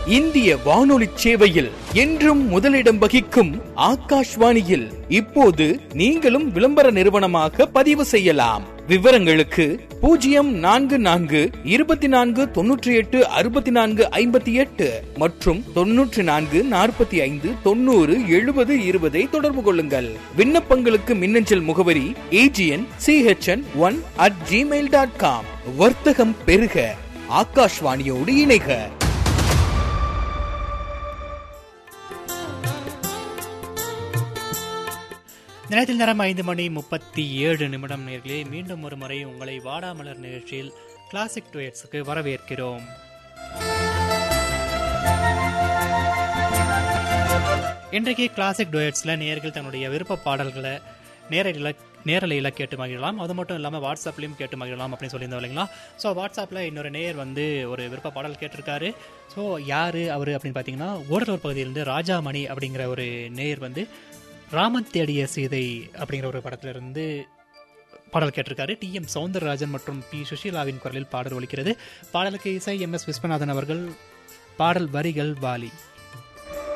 இந்திய வானொலி சேவையில் என்றும் முதலிடம் வகிக்கும் ஆகாஷ்வாணியில் இப்போது நீங்களும் விளம்பர நிறுவனமாக பதிவு செய்யலாம் விவரங்களுக்கு பூஜ்ஜியம் நான்கு நான்கு இருபத்தி நான்கு தொன்னூற்றி எட்டு அறுபத்தி நான்கு ஐம்பத்தி எட்டு மற்றும் தொன்னூற்றி நான்கு நாற்பத்தி ஐந்து தொண்ணூறு எழுபது இருபதை தொடர்பு கொள்ளுங்கள் விண்ணப்பங்களுக்கு மின்னஞ்சல் முகவரி AGN CHN one at Gmail dot com வர்த்தகம் பெருக ஆகாஷ்வாணியோடு இணைக நிலையத்தில் நேரம் ஐந்து மணி முப்பத்தி ஏழு நிமிடம் நேர்களே மீண்டும் ஒரு முறை உங்களை வாடாமலர் நிகழ்ச்சியில் கிளாசிக் டுவேட்ஸுக்கு வரவேற்கிறோம் இன்றைக்கு கிளாசிக் டுவேட்ஸில் நேர்கள் தன்னுடைய விருப்ப பாடல்களை நேரடியில் நேரலையில் கேட்டு மகிழலாம் அது மட்டும் இல்லாமல் வாட்ஸ்அப்லேயும் கேட்டு மகிழலாம் அப்படின்னு சொல்லியிருந்தோம் இல்லைங்களா ஸோ வாட்ஸ்அப்பில் இன்னொரு நேயர் வந்து ஒரு விருப்ப பாடல் கேட்டிருக்காரு ஸோ யார் அவர் அப்படின்னு பார்த்தீங்கன்னா ஓடலூர் பகுதியிலேருந்து ராஜாமணி அப்படிங்கிற ஒரு நேயர் வந்து ராமன் தேடிய சீதை அப்படிங்கிற ஒரு படத்துல இருந்து பாடல் கேட்டிருக்காரு டி எம் சவுந்தரராஜன் மற்றும் பி சுஷீலாவின் குரலில் பாடல் ஒலிக்கிறது பாடலுக்கு இசை எம் எஸ் விஸ்வநாதன் அவர்கள் பாடல் வரிகள் வாலி